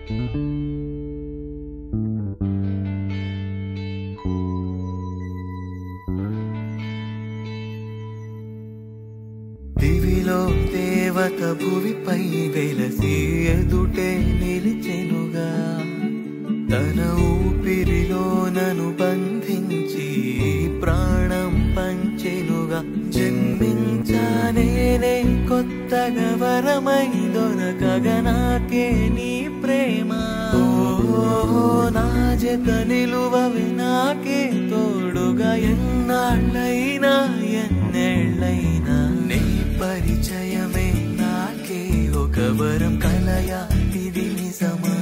దివిలో దేవత భువిపై వెలసి ఎదుటే నిలిచెనుగా తన ఊపిరిలో నను బంధించి ప్రాణం పంచెనుగా జన్మించానేనే కొత్తగా వరమై దొరకగా నాకే నీ ప్రేమ ఓ నా జత నిలువవి నాకే తోడుగా ఎన్నాళ్ళైనా ఎన్నేళ్ళైనా నీ పరిచయమే నాకే ఒక వరం కలయా ఇది నిజమా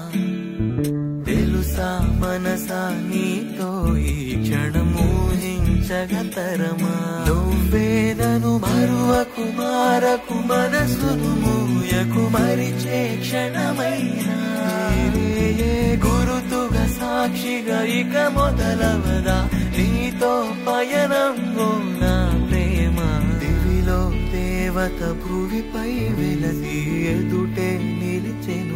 తెలుసా మనసా నీతో ఈ క్షణం ఊహించగతరమా నువ్వే నను మరువకు మారకు మనసును మూయకు మరిచే క్షణమైనా ఏ గురుతుగా సాక్షిగా ఇక మొదలవదా నీతో పయనం ఓ నా ప్రేమ దివిలో దేవత భూమిపై వెలసి ఎదుటే నిలిచెను